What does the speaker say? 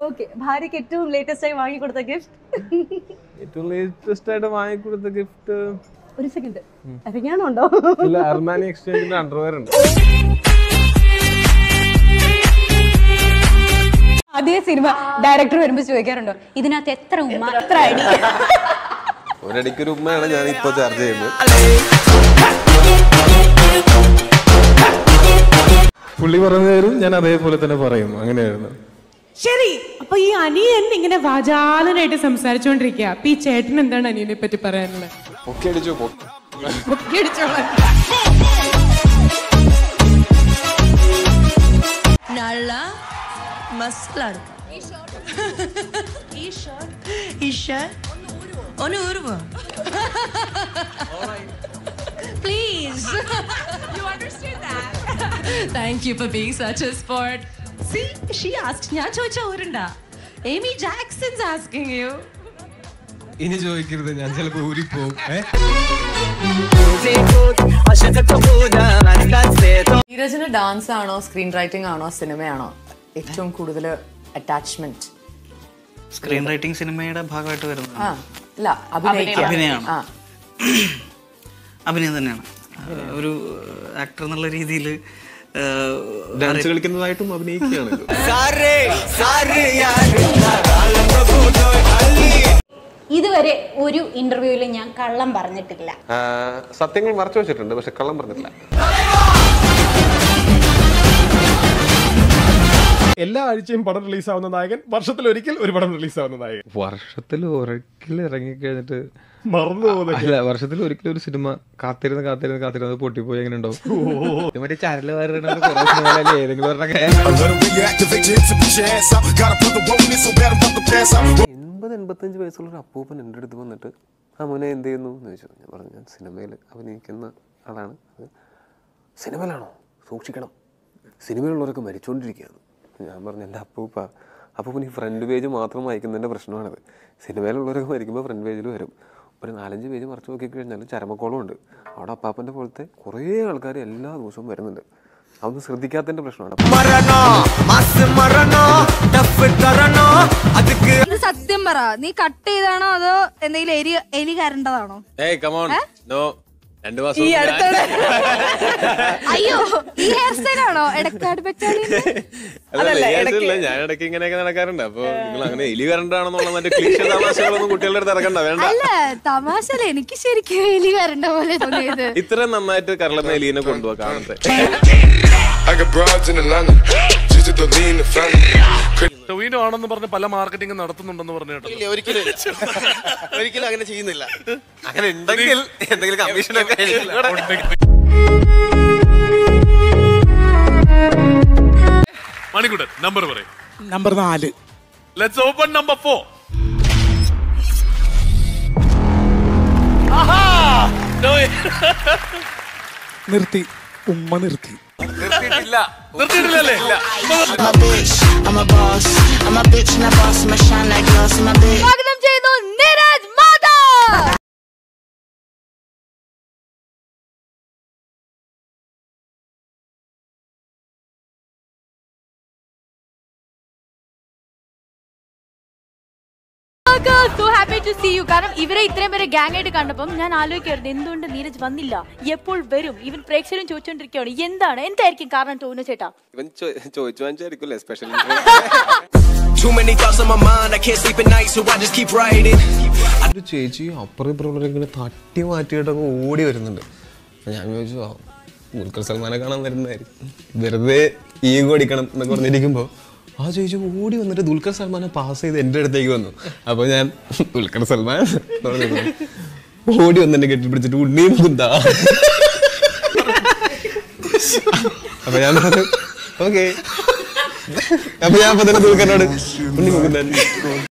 Okay ഭാര്യയ്ക്ക് ഏറ്റവും latest ആയി വാങ്ങിക്കൊടുത്ത ഗിഫ്റ്റ് ഏറ്റവും ലേറ്റസ്റ്റ് ആയിട്ട് വാങ്ങിക്കൊടുത്ത ഗിഫ്റ്റ് ഒരു സെക്കൻഡ് അറിയാണോ ഉണ്ടോ ഇല്ല അർമാനി എക്സ്ചേഞ്ചിന്റെ അണ്ടർവെയർ ഉണ്ട് അതേ സിനിമ ഡയറക്ടർ വരുമ്പോ ചോദിക്കാറുണ്ടോ ഇതിനകത്ത് എത്ര ഉമ്മ എത്ര അടി ഒരടിക്കൊരു ഉമ്മയാണ് ഞാൻ ഇപ്പൊ ചർച്ച ചെയ്യുന്നത് പുള്ളി പറഞ്ഞു തരും ഞാൻ അതേപോലെ തന്നെ പറയും അങ്ങനെയായിരുന്നു ശരി അപ്പൊ ഈ അനിയൻ ഇങ്ങനെ വാചാലനായിട്ട് സംസാരിച്ചുകൊണ്ടിരിക്കുക അപ്പൊ ഈ ചേട്ടൻ എന്താണ് അനിയനെ പറ്റി പറയാനുള്ളത് ഒക്കെ അടിച്ചു പോ പൊക്കിയടിച്ചോളാം. நல்லா மஸ்லா இருக்கும் ஈஷர்ட் ஒன்று உருவம் Please. you understood that. Thank you for being such a sport. See, she asked. ഞാൻ ചോദിച്ച ഊരുണ്ടാ Amy Jackson's asking you. ഇനി ചോദിക്കരുത് ഞാൻ ചിലപ്പോ ഊരിപ്പോവും നീരജിന് ഡാൻസ് ആണോ സ്ക്രീൻ റൈറ്റിംഗ് ആണോ സിനിമയാണോ ഏറ്റവും കൂടുതൽ അറ്റാച്ച്മെന്റ് സ്ക്രീൻ റൈറ്റിംഗ് സിനിമയുടെ ഭാഗമായിട്ട് വരുന്നത് ആ ഇല്ല അഭിനയിക്കുക അഭിനയമാണ്. ആ അഭിനയം തന്നെയാണ് ഒരു ആക്ടർ എന്നുള്ള രീതിയിൽ ഡാൻസ് കളിക്കുന്നതായിട്ടും അഭിനയിക്കുകയാണല്ലോ ഇതുവരെ ഒരു ഇന്റർവ്യൂവിൽ ഞാൻ കള്ളം പറഞ്ഞിട്ടില്ല ആ, സത്യങ്ങൾ മറച്ചു വെച്ചിട്ടുണ്ട് പക്ഷെ കള്ളം പറഞ്ഞിട്ടില്ല എല്ലാ ആഴ്ചയും പടം റിലീസാവുന്ന നായകൻ വർഷത്തിൽ ഒരിക്കൽ ഒരു പടം റിലീസാവുന്ന നായകൻ വർഷത്തിൽ ഒരിക്കൽ ഇറങ്ങിക്കഴിഞ്ഞിട്ട് മറന്നു പോകുന്നത് അല്ല വർഷത്തിൽ ഒരിക്കലും ഒരു സിനിമ കാത്തിരുന്ന് കാത്തിരുന്ന് കാത്തിരുന്ന് അത് പൊട്ടിപ്പോയി എങ്ങനെ ഉണ്ടാവും ഇത് മറ്റേ ചരല് വാരണ കുറേ സിനിമകളല്ലേ ഏതെങ്കിലും ഒരെണ്ണമൊക്കെ എൺപത് എൺപത്തഞ്ച് വയസ്സുള്ള ഒരു അപ്പൂപ്പൻ എൻ്റെ അടുത്ത് വന്നിട്ട് ആ മോനെ എന്ത് ചെയ്യുന്നു എന്ന് ചോദിച്ചു ഞാൻ പറഞ്ഞു ഞാൻ സിനിമയിൽ അഭിനയിക്കുന്ന ആളാണ് അത് സിനിമയിലാണോ സൂക്ഷിക്കണം സിനിമയിലുള്ളവരൊക്കെ മരിച്ചുകൊണ്ടിരിക്കുകയാണ് ഞാൻ പറഞ്ഞു എൻ്റെ അപ്പൂപ്പ അപ്പൂപ്പൻ ഈ ഫ്രണ്ട് പേജ് മാത്രം വായിക്കുന്നതിൻ്റെ പ്രശ്നമാണത് സിനിമയിലുള്ളവരൊക്കെ മരിക്കുമ്പോൾ ഫ്രണ്ട് പേജിൽ വരും ഒരു നാലഞ്ച് പേജ് മറിച്ച് നോക്കിക്കഴിഞ്ഞാൽ ചരമക്കോളം ഉണ്ട് അവിടെ അപ്പാപ്പൻ്റെ പോലത്തെ കുറേ ആൾക്കാർ എല്ലാ ദിവസവും വരുന്നുണ്ട് അതൊന്നും ശ്രദ്ധിക്കാത്തതിൻ്റെ പ്രശ്നമാണ് ഇത് സത്യം പറ നീ കട്ട് ചെയ്താണോ അതോ എന്തെങ്കിലും എലി എലി കരണ്ടതാണോ ഏയ് കമോൺ നോ രണ്ട് മാസം ഈ അടുത്തോടെ അയ്യോ ഈ ഹെയർ സ്റ്റൈൽ ആണോ എടക്കാട് പറ്റാളിന്റെ അല്ലല്ല ഇല്ല ഞാൻ ഇടയ്ക്ക് ഇങ്ങനെയൊക്കെ നടക്കാറുണ്ട് അപ്പൊ നിങ്ങൾ അങ്ങനെ എലി വരണ്ടാണെന്നുള്ള മറ്റേ ക്ലീശ തമാശകളൊന്നും കുട്ടികളുടെ അടുത്ത് ഇറക്കണ്ട വേണ്ട അല്ല തമാശല്ല എനിക്ക് ശരിക്കും എലി കരണ്ട പോലെ തോന്നിയത് ഇത്ര നന്നായിട്ട് കരളമ്മ എലീനെ കൊണ്ടുപോവാ കാണത്തെ ടൊവിനോ ആണെന്ന് പറഞ്ഞ് പല മാർക്കറ്റിംഗ് നടത്തുന്നുണ്ടെന്ന് പറഞ്ഞു കേട്ടോ ഒരിക്കലും ഒരിക്കലും അങ്ങനെ ചെയ്യുന്നില്ല അങ്ങനെ ഉണ്ടെങ്കിൽ എന്തെങ്കിലും കമ്മീഷൻ ഒക്കെ മണിക്കുട്ടൻ നമ്പർ പറയും നമ്പർ നാല് ലെറ്റ്സ് ഓപ്പൺ നമ്പർ ഫോർ നിർത്തി ഉമ്മ നിർത്തി നിർത്തിയിട്ടില്ല നിർത്തിയിട്ടില്ലല്ലേ സ്വാഗതം ചെയ്യുന്നു Neeraj Madhav so happy to see you കാരണം ഇവരെ ഇത്രയും പേരെ ഗ്യാങ് ആയിട്ട് കണ്ടപ്പം ഞാൻ ആലോചിക്കായിരുന്നു എന്തുകൊണ്ട് നീരജ് വന്നില്ല എപ്പോൾ വരും ഇവൻ പ്രേക്ഷകരും ചോദിച്ചുകൊണ്ടിരിക്കുകയാണ് എന്താണ് എന്തായിരിക്കും കാരണം ടോവിനോ ചേട്ടാ ഇവൻ ചോ- ചോദിച്ചു വാങ്ങിച്ചായിരിക്കുമല്ലേ സ്പെഷ്യൽ ഒരു ചേച്ചി അപ്പുറം ഇപ്പുറം ഇങ്ങനെ തട്ടി മാറ്റിയിട്ട് അങ്ങ് ഓടി വരുന്നുണ്ട് അപ്പൊ ഞാൻ ചോദിച്ചു ആ ദുൽഖർ സൽമാനെ കാണാൻ വരുന്നതായിരിക്കും വെറുതെ ഈഗോ അടിക്കണം എന്നൊക്കെ പറഞ്ഞിരിക്കുമ്പോൾ ആ ചേച്ചി ഓടി വന്നിട്ട് ദുൽഖർ സൽമാനെ പാസ് ചെയ്ത് എൻ്റെ അടുത്തേക്ക് വന്നു അപ്പോൾ ഞാൻ ദുൽഖർ സൽമാൻ എന്ന് പറഞ്ഞിരുന്നു. ഓടി വന്ന് എന്നെ കെട്ടിപ്പിടിച്ചിട്ട് ഉണ്ണിയും കുന്താ അപ്പൊ ഞാൻ പറഞ്ഞു ഓക്കെ അപ്പൊ ഞാൻ അപ്പൊ തന്നെ ദുൽഖറിനോട് ഉണ്ണി മുകുന്ദൻ